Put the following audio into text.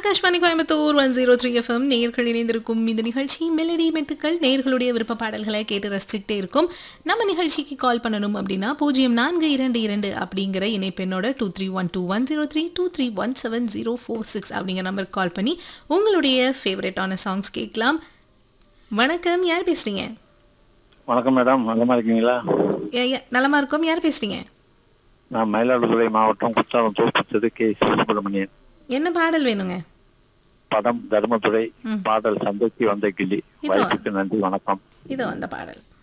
Akashvani Coimbatore one zero three FM நேர்கள் இணைந்திருக்கும் இந்த நிகழ்ச்சி மெலடி மெட்டுக்கள் நேர்களுடைய விருப்ப பாடல்களை கேட்டு ரசிச்சுக்கிட்டே இருக்கும் நம்ம நிகழ்ச்சிக்கு கால் பண்ணணும் அப்படின்னா பூஜ்ஜியம் நான்கு இரண்டு இரண்டு அப்படிங்கிற இணைப்பெண்ணோட two three one two one zero three two three one seven zero four six அப்படிங்கிற நம்பருக்கு கால் பண்ணி உங்களுடைய ஃபேவரட்டான சாங்ஸ் கேட்கலாம் வணக்கம் யார் பேசுறீங்க வணக்கம் மேடம் நலமா இருக்கீங்களா ஏ- ஏ- நலமா இருக்கோம் யார் பேசுறீங்க நான் மயிலாடுதுறை மாவட்டம் குற்றாலம் தோப்பச்சது கே சுப்பிரமணியன் என்ன பாடல் வேணுங்க படம் தர்மதுரை ம். பாடல் சந்தைக்கு வந்த கிளி இதோ. வாய்ப்புக்கு நன்றி வணக்கம் இதோ அந்த பாடல்